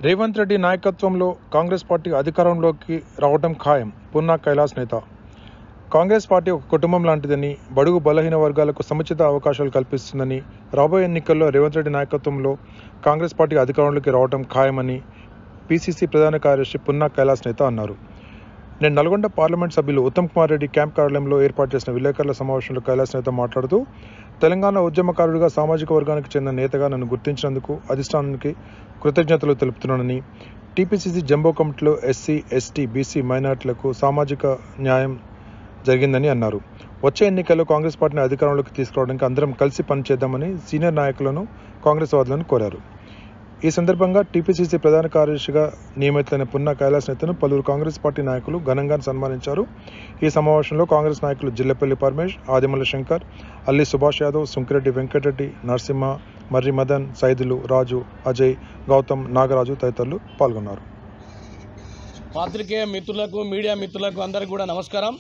రేవంత్ రెడ్డి నాయకత్వంలో కాంగ్రెస్ పార్టీ అధికారంలోకి రావడం ఖాయం పున్నా కైలాస్ నేత కాంగ్రెస్ పార్టీ ఒక కుటుంబం లాంటిదని బడుగు బలహీన వర్గాలకు సముచిత అవకాశాలు కల్పిస్తుందని రాబోయే ఎన్నికల్లో రేవంత్ రెడ్డి నాయకత్వంలో కాంగ్రెస్ పార్టీ అధికారంలోకి రావడం ఖాయమని పీసీసీ ప్రధాన కార్యదర్శి పున్నా కైలాస్ నేత అన్నారు నేను నల్గొండ పార్లమెంట్ సభ్యులు ఉత్తమ్ కుమార్ రెడ్డి క్యాంప్ కార్యాలయంలో ఏర్పాటు చేసిన విలేకరుల సమావేశంలో కైలాస్ నేత మాట్లాడుతూ తెలంగాణ ఉద్యమకారుడిగా సామాజిక వర్గానికి చెందిన నేతగా నన్ను గుర్తించినందుకు అధిష్టానానికి కృతజ్ఞతలు తెలుపుతున్నానని టీపీసీసీ జంబో కమిటీలో ఎస్సీ ఎస్టీ బీసీ మైనార్టీలకు సామాజిక న్యాయం జరిగిందని అన్నారు వచ్చే ఎన్నికల్లో కాంగ్రెస్ పార్టీని అధికారంలోకి తీసుకురావడానికి అందరం కలిసి పనిచేద్దామని సీనియర్ నాయకులను కాంగ్రెస్ వాదులను కోరారు ఈ సందర్భంగా టీపీసీసీ ప్రధాన కార్యదర్శిగా నియమితులైన పున్నా కైలాస్ నేతను పలువురు కాంగ్రెస్ పార్టీ నాయకులు ఘనంగా సన్మానించారు ఈ సమావేశంలో కాంగ్రెస్ నాయకులు జిల్లెపల్లి పరమేష్ ఆదిమల్ల శంకర్ అల్లి సుభాష్ యాదవ్ సుంకిరెడ్డి వెంకటరెడ్డి నరసింహ మర్రి మదన్ సైదులు రాజు అజయ్ గౌతమ్ నాగరాజు తదితరులు పాల్గొన్నారు పాత్రికేయ మిత్రులకు మీడియా మిత్రులకు అందరికీ కూడా నమస్కారం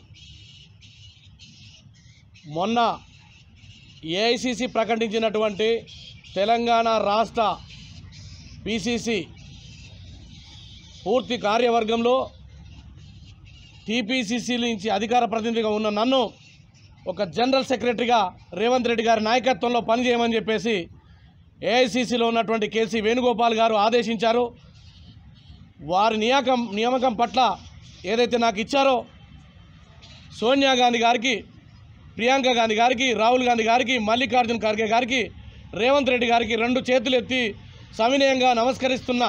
మొన్న ఏఐసిసి ప్రకటించినటువంటి తెలంగాణ రాష్ట్ర పిసిసి పూర్తి కార్యవర్గంలో టీపీసీసీ నుంచి అధికార ప్రతినిధిగా ఉన్న నన్ను ఒక జనరల్ సెక్రటరీగా రేవంత్ రెడ్డి గారి నాయకత్వంలో పనిచేయమని చెప్పేసి ఏఐసిసిలో ఉన్నటువంటి కేసీ వేణుగోపాల్ గారు ఆదేశించారు వారి నియాకం నియామకం పట్ల ఏదైతే నాకు ఇచ్చారో సోనియా గాంధీ గారికి ప్రియాంక గాంధీ గారికి రాహుల్ గాంధీ గారికి మల్లికార్జున్ ఖర్గే గారికి రేవంత్ రెడ్డి గారికి రెండు చేతులు ఎత్తి సవినయంగా నమస్కరిస్తున్నా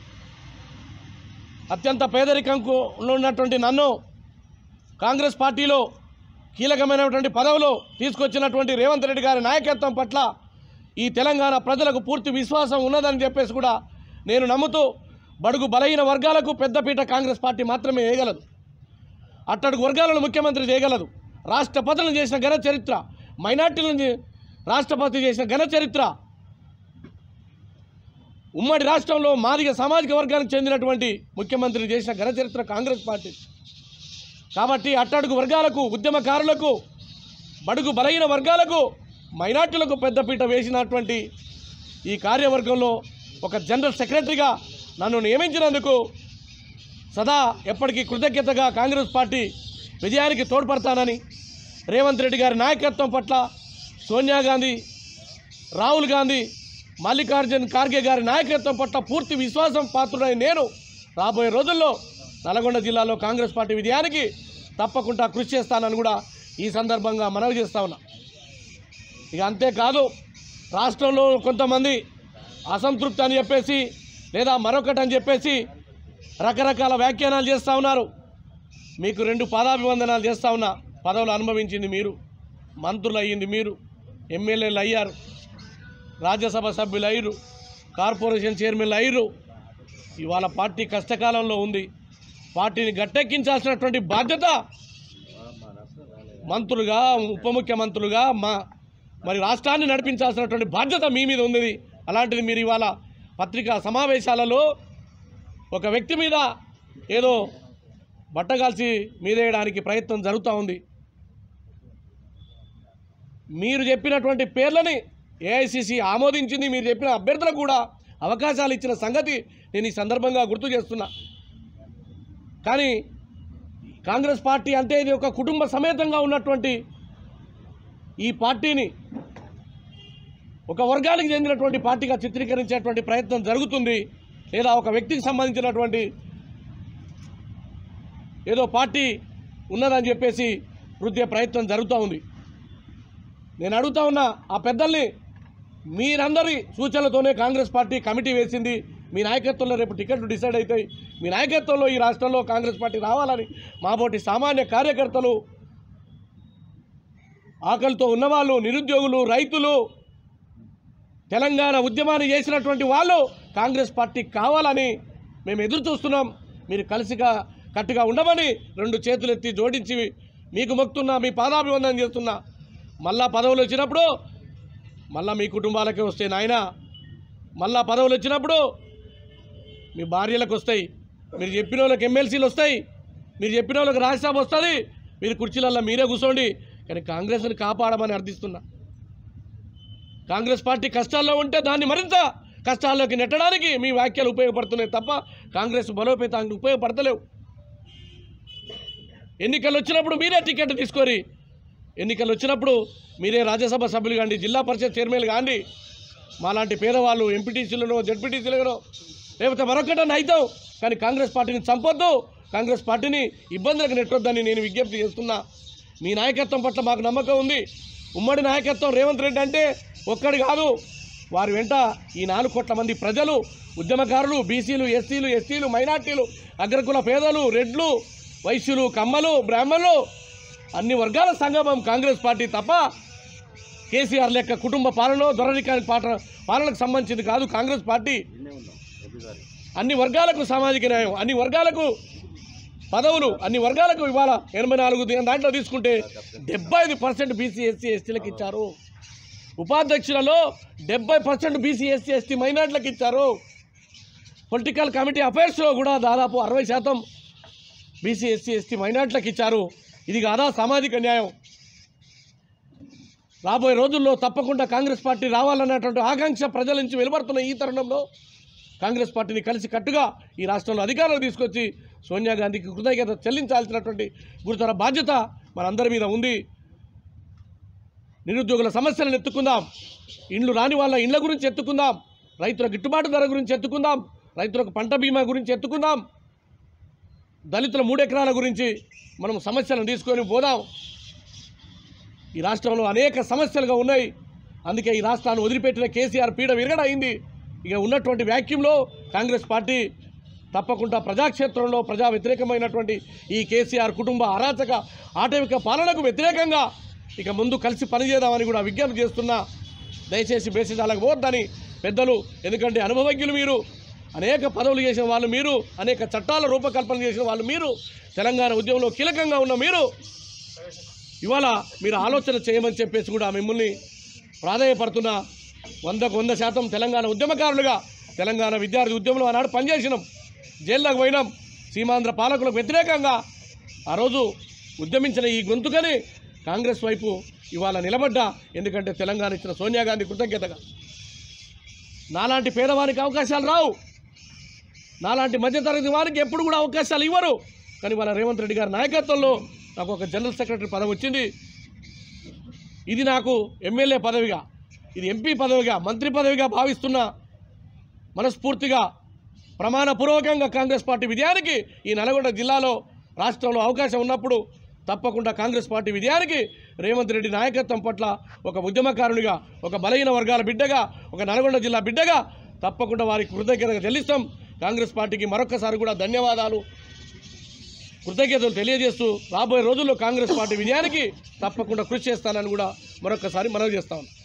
అత్యంత పేదరికంకు ఉన్నటువంటి నన్ను కాంగ్రెస్ పార్టీలో కీలకమైనటువంటి పదవులు తీసుకొచ్చినటువంటి రేవంత్ రెడ్డి గారి నాయకత్వం పట్ల ఈ తెలంగాణ ప్రజలకు పూర్తి విశ్వాసం ఉన్నదని చెప్పేసి కూడా నేను నమ్ముతూ బడుగు బలహీన వర్గాలకు పెద్దపీట కాంగ్రెస్ పార్టీ మాత్రమే వేయగలదు అట్టడుగు వర్గాలను ముఖ్యమంత్రి చేయగలదు రాష్ట్రపతులను చేసిన ఘన చరిత్ర మైనార్టీలను రాష్ట్రపతి చేసిన ఘన చరిత్ర ఉమ్మడి రాష్ట్రంలో మాదిగ సామాజిక వర్గానికి చెందినటువంటి ముఖ్యమంత్రి చేసిన ఘన చరిత్ర కాంగ్రెస్ పార్టీ కాబట్టి అట్టడుగు వర్గాలకు ఉద్యమకారులకు బడుగు బలహీన వర్గాలకు మైనార్టీలకు పెద్దపీట వేసినటువంటి ఈ కార్యవర్గంలో ఒక జనరల్ సెక్రటరీగా నన్ను నియమించినందుకు సదా ఎప్పటికీ కృతజ్ఞతగా కాంగ్రెస్ పార్టీ విజయానికి తోడ్పడతానని రేవంత్ రెడ్డి గారి నాయకత్వం పట్ల సోనియా గాంధీ రాహుల్ గాంధీ మల్లికార్జున్ ఖార్గే గారి నాయకత్వం పట్ల పూర్తి విశ్వాసం పాత్రుడై నేను రాబోయే రోజుల్లో నల్గొండ జిల్లాలో కాంగ్రెస్ పార్టీ విజయానికి తప్పకుండా కృషి చేస్తానని కూడా ఈ సందర్భంగా మనవి చేస్తా ఉన్నా ఇక అంతేకాదు రాష్ట్రంలో కొంతమంది అసంతృప్తి అని చెప్పేసి లేదా మరొకటి అని చెప్పేసి రకరకాల వ్యాఖ్యానాలు చేస్తూ ఉన్నారు మీకు రెండు పాదాభివందనాలు చేస్తూ ఉన్నా పదవులు అనుభవించింది మీరు మంత్రులు అయ్యింది మీరు ఎమ్మెల్యేలు అయ్యారు రాజ్యసభ సభ్యులు అయ్యారు కార్పొరేషన్ చైర్మన్లు అయ్యారు ఇవాళ పార్టీ కష్టకాలంలో ఉంది పార్టీని గట్టెక్కించాల్సినటువంటి బాధ్యత మంత్రులుగా ఉప ముఖ్యమంత్రులుగా మా మరి రాష్ట్రాన్ని నడిపించాల్సినటువంటి బాధ్యత మీ మీద ఉంది అలాంటిది మీరు ఇవాళ పత్రికా సమావేశాలలో ఒక వ్యక్తి మీద ఏదో బట్టగాల్చి మీదేయడానికి ప్రయత్నం జరుగుతూ ఉంది మీరు చెప్పినటువంటి పేర్లని ఏఐసిసి ఆమోదించింది మీరు చెప్పిన అభ్యర్థులకు కూడా అవకాశాలు ఇచ్చిన సంగతి నేను ఈ సందర్భంగా గుర్తు చేస్తున్నా కానీ కాంగ్రెస్ పార్టీ అంటే ఇది ఒక కుటుంబ సమేతంగా ఉన్నటువంటి ఈ పార్టీని ఒక వర్గానికి చెందినటువంటి పార్టీగా చిత్రీకరించేటువంటి ప్రయత్నం జరుగుతుంది లేదా ఒక వ్యక్తికి సంబంధించినటువంటి ఏదో పార్టీ ఉన్నదని చెప్పేసి వృద్ధి ప్రయత్నం జరుగుతూ ఉంది నేను అడుగుతా ఉన్నా ఆ పెద్దల్ని మీరందరి సూచనలతోనే కాంగ్రెస్ పార్టీ కమిటీ వేసింది మీ నాయకత్వంలో రేపు టికెట్లు డిసైడ్ అవుతాయి మీ నాయకత్వంలో ఈ రాష్ట్రంలో కాంగ్రెస్ పార్టీ రావాలని మాబోటి సామాన్య కార్యకర్తలు ఆకలితో ఉన్నవాళ్ళు నిరుద్యోగులు రైతులు తెలంగాణ ఉద్యమాన్ని చేసినటువంటి వాళ్ళు కాంగ్రెస్ పార్టీ కావాలని మేము ఎదురు చూస్తున్నాం మీరు కలిసిగా కట్టుగా ఉండమని రెండు చేతులు ఎత్తి జోడించి మీకు మొక్కుతున్నా మీ పాదాభివందనం చేస్తున్నా మళ్ళా పదవులు వచ్చినప్పుడు మళ్ళా మీ కుటుంబాలకే వస్తాయి నాయన మళ్ళా పదవులు వచ్చినప్పుడు మీ భార్యలకు వస్తాయి మీరు చెప్పిన వాళ్ళకి ఎమ్మెల్సీలు వస్తాయి మీరు చెప్పిన వాళ్ళకి రాజ్యసభ వస్తుంది మీరు కుర్చీలల్లో మీరే కూర్చోండి కానీ కాంగ్రెస్ని కాపాడమని అర్థిస్తున్నా కాంగ్రెస్ పార్టీ కష్టాల్లో ఉంటే దాన్ని మరింత కష్టాల్లోకి నెట్టడానికి మీ వ్యాఖ్యలు ఉపయోగపడుతున్నాయి తప్ప కాంగ్రెస్ బలోపేతానికి ఉపయోగపడతలేవు ఎన్నికలు వచ్చినప్పుడు మీరే టికెట్ తీసుకొని ఎన్నికలు వచ్చినప్పుడు మీరే రాజ్యసభ సభ్యులు కాండి జిల్లా పరిషత్ చైర్మన్లు కాండి మాలాంటి పేదవాళ్ళు ఎంపీటీసీలను జడ్పీటీసీలను లేకపోతే మరొకటన్నా అవుతాం కానీ కాంగ్రెస్ పార్టీని చంపొద్దు కాంగ్రెస్ పార్టీని ఇబ్బందులకు నెట్టొద్దని నేను విజ్ఞప్తి చేస్తున్నా మీ నాయకత్వం పట్ల మాకు నమ్మకం ఉంది ఉమ్మడి నాయకత్వం రేవంత్ రెడ్డి అంటే ఒక్కడి కాదు వారి వెంట ఈ నాలుగు కోట్ల మంది ప్రజలు ఉద్యమకారులు బీసీలు ఎస్సీలు ఎస్టీలు మైనార్టీలు అగ్రకుల పేదలు రెడ్లు వైశ్యులు కమ్మలు బ్రాహ్మణులు అన్ని వర్గాల సంగమం కాంగ్రెస్ పార్టీ తప్ప కేసీఆర్ లెక్క కుటుంబ పాలన దొరరికాని పాట పాలనకు సంబంధించింది కాదు కాంగ్రెస్ పార్టీ అన్ని వర్గాలకు సామాజిక న్యాయం అన్ని వర్గాలకు పదవులు అన్ని వర్గాలకు ఇవాళ ఎనభై నాలుగు ది- దాంట్లో తీసుకుంటే డెబ్బై ఐదు పర్సెంట్ బీసీ ఎస్సీ ఎస్టీలకు ఇచ్చారు ఉపాధ్యక్షులలో డెబ్బై పర్సెంట్ బీసీ ఎస్సీ ఎస్టీ మైనార్టీలకు ఇచ్చారు పొలిటికల్ కమిటీ అఫైర్స్లో కూడా దాదాపు అరవై శాతం బీసీ ఎస్సీ ఎస్టీ మైనార్టీలకు ఇచ్చారు ఇది కాదా సామాజిక న్యాయం రాబోయే రోజుల్లో తప్పకుండా కాంగ్రెస్ పార్టీ రావాలన్నటువంటి ఆకాంక్ష ప్రజల నుంచి వెలువడుతున్న ఈ తరుణంలో కాంగ్రెస్ పార్టీని కలిసి కట్టుగా ఈ రాష్ట్రంలో అధికారంలో తీసుకొచ్చి సోనియా గాంధీకి కృతజ్ఞత చెల్లించాల్సినటువంటి గురుతర బాధ్యత మనందరి మీద ఉంది నిరుద్యోగుల సమస్యలను ఎత్తుకుందాం ఇండ్లు రాని వాళ్ళ ఇండ్ల గురించి ఎత్తుకుందాం రైతుల గిట్టుబాటు ధర గురించి ఎత్తుకుందాం రైతులకు పంట బీమా గురించి ఎత్తుకుందాం దళితుల మూడెకరాల గురించి మనం సమస్యలను తీసుకొని పోదాం ఈ రాష్ట్రంలో అనేక సమస్యలుగా ఉన్నాయి అందుకే ఈ రాష్ట్రాన్ని వదిలిపెట్టిన కేసీఆర్ పీడ విరగడైంది ఇక ఉన్నటువంటి వ్యాక్యూమ్లో కాంగ్రెస్ పార్టీ తప్పకుండా ప్రజాక్షేత్రంలో ప్రజా వ్యతిరేకమైనటువంటి ఈ కేసీఆర్ కుటుంబ అరాచక ఆటవిక పాలనకు వ్యతిరేకంగా ఇక ముందు కలిసి పనిచేద్దామని కూడా విజ్ఞప్తి చేస్తున్నా దయచేసి బేసిదాలకు పోద్దని పెద్దలు ఎందుకంటే అనుభవజ్ఞులు మీరు అనేక పదవులు చేసిన వాళ్ళు మీరు అనేక చట్టాల రూపకల్పన చేసిన వాళ్ళు మీరు తెలంగాణ ఉద్యమంలో కీలకంగా ఉన్న మీరు ఇవాళ మీరు ఆలోచన చేయమని చెప్పేసి కూడా మిమ్మల్ని ప్రాధాయపడుతున్నా వందకు వంద శాతం తెలంగాణ ఉద్యమకారులుగా తెలంగాణ విద్యార్థి ఉద్యమంలో ఆనాడు పనిచేసినాం జైల్లోకి పోయినాం సీమాంధ్ర పాలకులకు వ్యతిరేకంగా ఆ రోజు ఉద్యమించిన ఈ గొంతుకని కాంగ్రెస్ వైపు ఇవాళ నిలబడ్డా ఎందుకంటే తెలంగాణ ఇచ్చిన సోనియా గాంధీ కృతజ్ఞతగా నాలాంటి పేదవానికి అవకాశాలు రావు నాలాంటి మధ్యతరగతి వారికి ఎప్పుడు కూడా అవకాశాలు ఇవ్వరు కానీ వాళ్ళ రేవంత్ రెడ్డి గారి నాయకత్వంలో నాకు ఒక జనరల్ సెక్రటరీ పదవి వచ్చింది ఇది నాకు ఎమ్మెల్యే పదవిగా ఇది ఎంపీ పదవిగా మంత్రి పదవిగా భావిస్తున్న మనస్ఫూర్తిగా ప్రమాణపూర్వకంగా కాంగ్రెస్ పార్టీ విజయానికి ఈ నల్గొండ జిల్లాలో రాష్ట్రంలో అవకాశం ఉన్నప్పుడు తప్పకుండా కాంగ్రెస్ పార్టీ విజయానికి రేవంత్ రెడ్డి నాయకత్వం పట్ల ఒక ఉద్యమకారునిగా ఒక బలహీన వర్గాల బిడ్డగా ఒక నల్గొండ జిల్లా బిడ్డగా తప్పకుండా వారికి కృతజ్ఞతగా చెల్లిస్తాం కాంగ్రెస్ పార్టీకి మరొకసారి కూడా ధన్యవాదాలు కృతజ్ఞతలు తెలియజేస్తూ రాబోయే రోజుల్లో కాంగ్రెస్ పార్టీ విజయానికి తప్పకుండా కృషి చేస్తానని కూడా మరొకసారి మనవి చేస్తాను